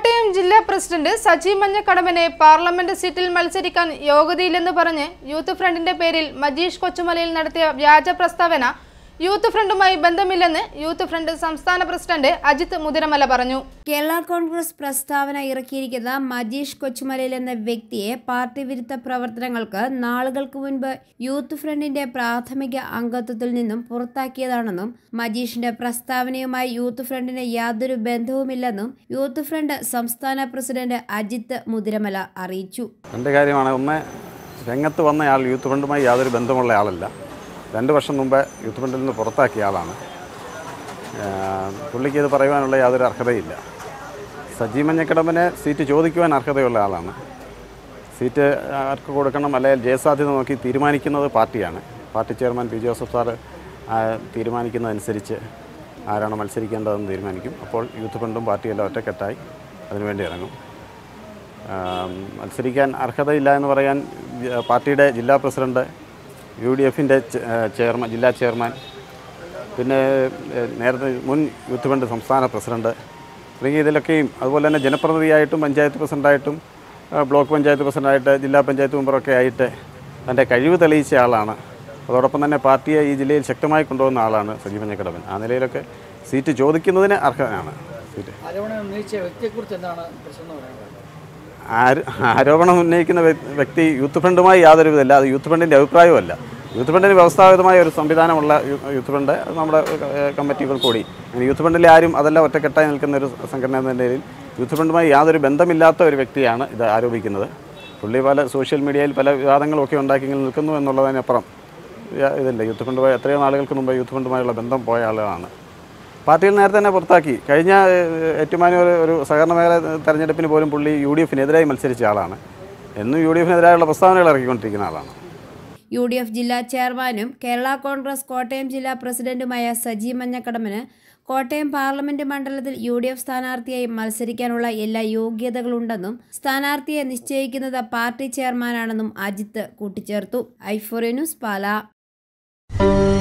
കോട്ടയം ജില്ലാ president Saji മഞ്ഞക്കടമ്പനെ parliament സീറ്റിൽ മത്സരിക്കാൻ യോഗ്യതയില്ലെന്ന് പറഞ്ഞ് യൂത്ത് ഫ്രണ്ടിന്റെ പേരിൽ മജീഷ് കൊച്ചുമലയിൽ നടത്തിയ വ്യാജ പ്രസ്താവന യൂത്ത് ഫ്രണ്ടുമായി ബന്ധമില്ലെന്ന് യൂത്ത് ഫ്രണ്ട് സംസ്ഥാന പ്രസിഡന്റ് അജിത് മുതിരമല പറഞ്ഞു കേരള കോൺഗ്രസ് പ്രസ്താവന ഇറക്കിയിരിക്കുന്ന മജീഷ് കൊച്ചുമലയിൽ എന്ന വ്യക്തിയെ പാർട്ടി വിരുദ്ധ പ്രവർത്തനങ്ങൾക്ക് നാളുകൾക്ക് മുൻപ് യൂത്ത് ഫ്രണ്ടിന്റെ പ്രാഥമിക അംഗത്വത്തിൽ നിന്നും പുറത്താക്കിയതാണെന്നും മജീഷിന്റെ പ്രസ്താവനയുമായി യൂത്ത് ഫ്രണ്ടിന് യാതൊരു ബന്ധവുമില്ലെന്നും യൂത്ത് ഫ്രണ്ട് സംസ്ഥാന പ്രസിഡന്റ് അജിത്ത് മുതിരമല അറിയിച്ചു രണ്ട് കാര്യമാണ് ഒന്ന് രംഗത്ത് വന്നയാൾ യൂത്ത് ഫണ്ടുമായി യാതൊരു ബന്ധമുള്ള ആളല്ല രണ്ട് വർഷം മുമ്പ് യൂത്ത് ഫണ്ടിൽ നിന്ന് പുറത്താക്കിയ ആളാണ് ആ, പുള്ളിക്ക് ഇത് പറയുവാനുള്ള യാതൊരു അർഹതയില്ല സജി മഞ്ഞക്കടമ്പന് സീറ്റ് ചോദിക്കുവാൻ അർഹതയുള്ള ആളാണ് സീറ്റ് ആർക്ക് കൊടുക്കണം അല്ലെങ്കിൽ ജയസാധ്യത നോക്കി തീരുമാനിക്കുന്നത് പാർട്ടിയാണ് party chairman P Joseph sir ആ, തീരുമാനിക്കുന്നതനുസരിച്ച് ആരാണ് മത്സരിക്കേണ്ടതെന്ന് തീരുമാനിക്കും അപ്പോൾ യൂത്ത് ഫണ്ടും പാർട്ടിയെല്ലാം ഒറ്റക്കെട്ടായി അതിനുവേണ്ടി ഇറങ്ങും ആം, മത്സരിക്കാൻ അർഹതയില്ല എന്ന് പറയാൻ ജ- പാർട്ടിയുടെ ജില്ലാ പ്രസിഡന്റ് യു ഡി എഫിൻ്റെ ചെയർമാൻ ജില്ലാ ചെയർമാൻ പിന്നെ ഏഹ്, നേരത്തെ മുൻ യൂത്ത് ഫണ്ട് സംസ്ഥാന പ്രസിഡന്റ് തുടങ്ങിയ ഇതിലൊക്കെയും അതുപോലെ തന്നെ ജനപ്രതിനിധിയായിട്ടും പഞ്ചായത്ത് പ്രസിഡന്റായിട്ടും ആ, ബ്ലോക്ക് പഞ്ചായത്ത് പ്രസിഡന്റായിട്ട് ജില്ലാ പഞ്ചായത്ത് മെമ്പറൊക്കെ ആയിട്ട് തൻ്റെ കഴിവ് തെളിയിച്ച ആളാണ് അതോടൊപ്പം തന്നെ പാർട്ടിയെ ഈ ജില്ലയിൽ ശക്തമായി കൊണ്ടുപോകുന്ന ആളാണ് സജീവൻ കടവൻ ആ നിലയിലൊക്കെ സീറ്റ് ചോദിക്കുന്നതിന് അർഹനാണ് സീറ്റ് ആരോപണം ഉന്നയിച്ച വ്യക്തിയെക്കുറിച്ച് എന്താണ് പ്രശ്നം പറയുന്നത് ആര് ആരോപണം ഉന്നയിക്കുന്ന വ്യ- വ്യക്തി യൂത്ത് ഫണ്ടുമായി യാതൊരു വിധമില്ല അത് യൂത്ത് ഫണ്ടിൻ്റെ അഭിപ്രായമല്ല യൂത്ത് ഫണ്ടിന് വ്യവസ്ഥാപിതമായ ഒരു സംവിധാനമുള്ള യൂ- യൂത്ത് ഫണ്ട് അത് നമ്മുടെ ഏഹ്, കമ്മിറ്റികൾ കൂടി അങ്ങനെ യൂത്ത് ഫണ്ടിലെ ആരും അതെല്ലാം ഒറ്റക്കെട്ടായി നിൽക്കുന്ന ഒരു സംഘടന എന്ന നിലയിൽ യൂത്ത് ഫണ്ടുമായി യാതൊരു ബന്ധമില്ലാത്ത ഒരു വ്യക്തിയാണ് ഇത് ആരോപിക്കുന്നത് പുള്ളി പല സോഷ്യൽ മീഡിയയിൽ പല വിവാദങ്ങളൊക്കെ ഉണ്ടാക്കി ഇങ്ങനെ നിൽക്കുന്നു എന്നുള്ളതിനപ്പുറം യാ- ഇതില്ല യൂത്ത് ഫണ്ടുമായി എത്രയോ നാളുകൾക്ക് മുമ്പ് യൂത്ത് ഫണ്ടുമായുള്ള ബന്ധം പോയ ആളാണ് പാർട്ടിയിൽ നേരത്തെ തന്നെ പുറത്താക്കി കഴിഞ്ഞ ഏഹ്, ഏറ്റുമാനൂർ ഒരു സഹകരണ മേഖല തെരഞ്ഞെടുപ്പിന് പോലും പുള്ളി യു ഡി എഫിനെതിരായി മത്സരിച്ച ആളാണ് എന്നും യു ഡി എഫിനെതിരായുള്ള പ്രസ്താവനകൾ ഇറക്കിക്കൊണ്ടിരിക്കുന്ന ആളാണ് യു ഡി എഫ് ജില്ലാ ചെയർമാനും കേരള കോൺഗ്രസ് കോട്ടയം ജില്ലാ പ്രസിഡന്റുമായ സജി മഞ്ഞക്കടമ്പന് കോട്ടയം പാർലമെന്റ് മണ്ഡലത്തിൽ യു ഡി എഫ് സ്ഥാനാർത്ഥിയായി മത്സരിക്കാനുള്ള എല്ലാ യോഗ്യതകളുണ്ടെന്നും സ്ഥാനാർത്ഥിയെ നിശ്ചയിക്കുന്നത് പാർട്ടി ചെയർമാനാണെന്നും അജിത്ത് കൂട്ടിച്ചേർത്തു ഐഫോറി ന്യൂസ് പാല